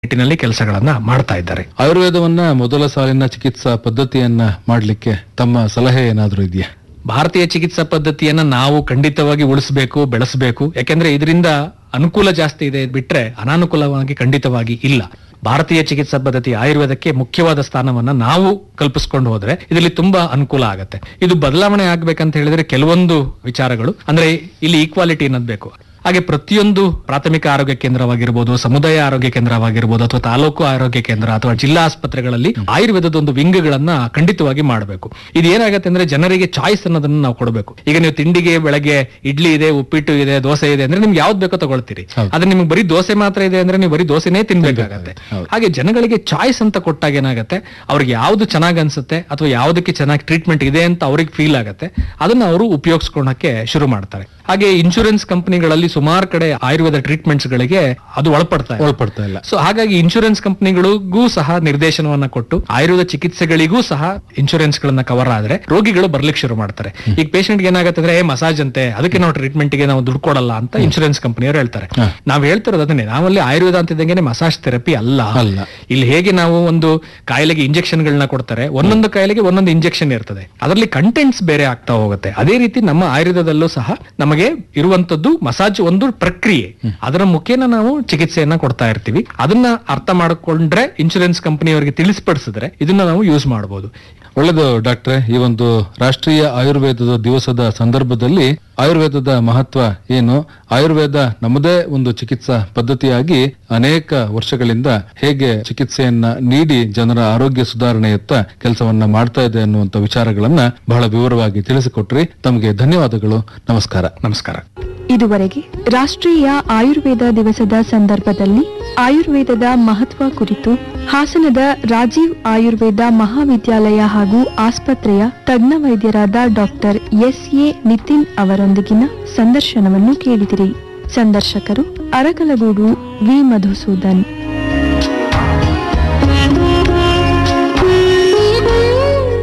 ನಿಟ್ಟಿನಲ್ಲಿ ಕೆಲಸಗಳನ್ನ ಮಾಡ್ತಾ ಇದ್ದಾರೆ ಆಯುರ್ವೇದವನ್ನ ಮೊದಲ ಸಾಲಿನ ಚಿಕಿತ್ಸಾ ಪದ್ಧತಿಯನ್ನ ಮಾಡ್ಲಿಕ್ಕೆ ತಮ್ಮ ಸಲಹೆ ಏನಾದ್ರೂ ಇದೆಯಾ ಭಾರತೀಯ ಚಿಕಿತ್ಸಾ ಪದ್ಧತಿಯನ್ನ ನಾವು ಖಂಡಿತವಾಗಿ ಉಳಿಸಬೇಕು ಬೆಳೆಸಬೇಕು ಯಾಕೆಂದ್ರೆ ಇದರಿಂದ ಅನುಕೂಲ ಜಾಸ್ತಿ ಇದೆ ಬಿಟ್ರೆ ಅನಾನುಕೂಲವಾಗಿ ಖಂಡಿತವಾಗಿ ಇಲ್ಲ ಭಾರತೀಯ ಚಿಕಿತ್ಸಾ ಪದ್ಧತಿ ಆಯುರ್ವೇದಕ್ಕೆ ಮುಖ್ಯವಾದ ಸ್ಥಾನವನ್ನ ನಾವು ಕಲ್ಪಿಸ್ಕೊಂಡು ಹೋದ್ರೆ ಇದರಲ್ಲಿ ತುಂಬಾ ಅನುಕೂಲ ಆಗುತ್ತೆ ಇದು ಬದಲಾವಣೆ ಆಗ್ಬೇಕಂತ ಹೇಳಿದ್ರೆ ಕೆಲವೊಂದು ವಿಚಾರಗಳು ಅಂದ್ರೆ ಇಲ್ಲಿ ಈಕ್ವಾಲಿಟಿ ಅನ್ನೋದು ಬೇಕು ಹಾಗೆ ಪ್ರತಿಯೊಂದು ಪ್ರಾಥಮಿಕ ಆರೋಗ್ಯ ಕೇಂದ್ರವಾಗಿರ್ಬೋದು ಸಮುದಾಯ ಆರೋಗ್ಯ ಕೇಂದ್ರವಾಗಿರ್ಬೋದು ಅಥವಾ ತಾಲೂಕು ಆರೋಗ್ಯ ಕೇಂದ್ರ ಅಥವಾ ಜಿಲ್ಲಾ ಆಸ್ಪತ್ರೆಗಳಲ್ಲಿ ಆಯುರ್ವೇದದ ಒಂದು ವಿಂಗ್ಗಳನ್ನ ಖಂಡಿತವಾಗಿ ಮಾಡಬೇಕು ಇದು ಏನಾಗುತ್ತೆ ಅಂದ್ರೆ ಜನರಿಗೆ ಚಾಯ್ಸ್ ಅನ್ನೋದನ್ನ ನಾವು ಕೊಡಬೇಕು ಈಗ ನೀವು ತಿಂಡಿಗೆ ಬೆಳಗ್ಗೆ ಇಡ್ಲಿ ಇದೆ ಉಪ್ಪಿಟ್ಟು ಇದೆ ದೋಸೆ ಇದೆ ಅಂದ್ರೆ ನಿಮ್ಗೆ ಯಾವ್ದು ಬೇಕೋ ತಗೊಳ್ತೀರಿ ಆದ್ರೆ ನಿಮ್ಗೆ ಬರೀ ದೋಸೆ ಮಾತ್ರ ಇದೆ ಅಂದ್ರೆ ನೀವು ಬರೀ ದೋಸೆನೇ ತಿನ್ಬೇಕಾಗತ್ತೆ ಹಾಗೆ ಜನಗಳಿಗೆ ಚಾಯ್ಸ್ ಅಂತ ಕೊಟ್ಟಾಗ ಏನಾಗುತ್ತೆ ಅವ್ರಿಗೆ ಯಾವ್ದು ಚೆನ್ನಾಗ್ ಅನ್ಸುತ್ತೆ ಅಥವಾ ಯಾವ್ದಕ್ಕೆ ಚೆನ್ನಾಗಿ ಟ್ರೀಟ್ಮೆಂಟ್ ಇದೆ ಅಂತ ಅವ್ರಿಗೆ ಫೀಲ್ ಆಗುತ್ತೆ ಅದನ್ನ ಅವರು ಉಪಯೋಗಿಸ್ಕೊಳಕ್ಕೆ ಶುರು ಮಾಡ್ತಾರೆ ಹಾಗೆ ಇನ್ಶೂರೆನ್ಸ್ ಕಂಪನಿಗಳಲ್ಲಿ ಸುಮಾರು ಕಡೆ ಆಯುರ್ವೇದ ಟ್ರೀಟ್ಮೆಂಟ್ಸ್ ಗಳಿಗೆ ಅದು ಒಳಪಡ್ತಾ ಇದೆ ಒಳಪಡ್ತಾ ಇಲ್ಲ ಸೊ ಹಾಗಾಗಿ ಇನ್ಶೂರೆನ್ಸ್ ಕಂಪನಿಗಳಿಗೂ ಸಹ ನಿರ್ದೇಶನವನ್ನ ಕೊಟ್ಟು ಆಯುರ್ವೇದ ಚಿಕಿತ್ಸೆಗಳಿಗೂ ಸಹ ಇನ್ಶೂರೆನ್ಸ್ ಗಳನ್ನ ಕವರ್ ಆದ್ರೆ ರೋಗಿಗಳು ಬರ್ಲಿಕ್ಕೆ ಶುರು ಮಾಡ್ತಾರೆ ಈಗ ಪೇಷಂಟ್ ಏನಾಗುತ್ತೆ ಅಂದ್ರೆ ಮಸಾಜ್ ಅಂತೆ ಅದಕ್ಕೆ ನಾವು ಟ್ರೀಟ್ಮೆಂಟ್ ಗೆ ನಾವು ದುಡ್ಡು ಕೊಡಲ್ಲ ಅಂತ ಇನ್ಶೂರೆನ್ಸ್ ಕಂಪನಿಯವರು ಹೇಳ್ತಾರೆ ನಾವ್ ಹೇಳ್ತಿರೋದು ಅದನ್ನೇ ನಾವಲ್ಲಿ ಆಯುರ್ವೇದ ಅಂತಿದ್ದಂಗೆ ಮಸಾಜ್ ಥೆರಪಿ ಅಲ್ಲ ಅಲ್ಲ. ಇಲ್ಲಿ ಹೇಗೆ ನಾವು ಒಂದು ಕಾಯಿಲೆಗೆ ಇಂಜೆಕ್ಷನ್ ಗಳನ್ನ ಕೊಡ್ತಾರೆ ಒಂದೊಂದು ಕಾಯಿಲೆಗೆ ಒಂದೊಂದು ಇಂಜೆಕ್ಷನ್ ಇರ್ತದೆ ಅದರಲ್ಲಿ ಕಂಟೆಂಟ್ಸ್ ಬೇರೆ ಆಗ್ತಾ ಹೋಗುತ್ತೆ ಅದೇ ರೀತಿ ನಮ್ಮ ಆಯುರ್ವೇದದಲ್ಲೂ ಸಹ ನಮಗೆ ಇರುವಂತದ್ದು ಮಸಾಜ್ ಒಂದು ಪ್ರಕ್ರಿಯೆ ಅದರ ಮುಖೇನ ನಾವು ಚಿಕಿತ್ಸೆಯನ್ನ ಕೊಡ್ತಾ ಇರ್ತೀವಿ ಅದನ್ನ ಅರ್ಥ ಮಾಡಿಕೊಂಡ್ರೆ ಇನ್ಶೂರೆನ್ಸ್ ಕಂಪನಿಯವರಿಗೆ ತಿಳಿಸ್ಪಡಿಸಿದ್ರೆ ಇದನ್ನ ನಾವು ಯೂಸ್ ಮಾಡಬಹುದು ಒಳ್ಳೆದು ಡಾಕ್ಟ್ರೆ ಈ ಒಂದು ರಾಷ್ಟ್ರೀಯ ಆಯುರ್ವೇದದ ದಿವಸದ ಸಂದರ್ಭದಲ್ಲಿ ಆಯುರ್ವೇದದ ಮಹತ್ವ ಏನು ಆಯುರ್ವೇದ ನಮ್ಮದೇ ಒಂದು ಚಿಕಿತ್ಸಾ ಪದ್ಧತಿಯಾಗಿ ಅನೇಕ ವರ್ಷಗಳಿಂದ ಹೇಗೆ ಚಿಕಿತ್ಸೆಯನ್ನ ನೀಡಿ ಜನರ ಆರೋಗ್ಯ ಸುಧಾರಣೆಯತ್ತ ಕೆಲಸವನ್ನ ಮಾಡ್ತಾ ಇದೆ ಅನ್ನುವಂತ ವಿಚಾರಗಳನ್ನ ಬಹಳ ವಿವರವಾಗಿ ತಿಳಿಸಿಕೊಟ್ರಿ ತಮಗೆ ಧನ್ಯವಾದಗಳು ನಮಸ್ಕಾರ ನಮಸ್ಕಾರ ಇದುವರೆಗೆ ರಾಷ್ಟ್ರೀಯ ಆಯುರ್ವೇದ ದಿವಸದ ಸಂದರ್ಭದಲ್ಲಿ ಆಯುರ್ವೇದದ ಮಹತ್ವ ಕುರಿತು ಹಾಸನದ ರಾಜೀವ್ ಆಯುರ್ವೇದ ಮಹಾವಿದ್ಯಾಲಯ ಹಾಗೂ ಆಸ್ಪತ್ರೆಯ ತಜ್ಞ ವೈದ್ಯರಾದ ಡಾಕ್ಟರ್ ಎಸ್ ಎ ನಿತಿನ್ ಅವರೊಂದಿಗಿನ ಸಂದರ್ಶನವನ್ನು ಕೇಳಿದಿರಿ ಸಂದರ್ಶಕರು ಅರಕಲಗೂಡು ವಿ ಮಧುಸೂದನ್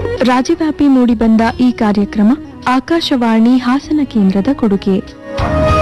ರಾಜ್ಯವ್ಯಾಪಿ ಮೂಡಿಬಂದ ಈ ಕಾರ್ಯಕ್ರಮ ಆಕಾಶವಾಣಿ ಹಾಸನ ಕೇಂದ್ರದ ಕೊಡುಗೆ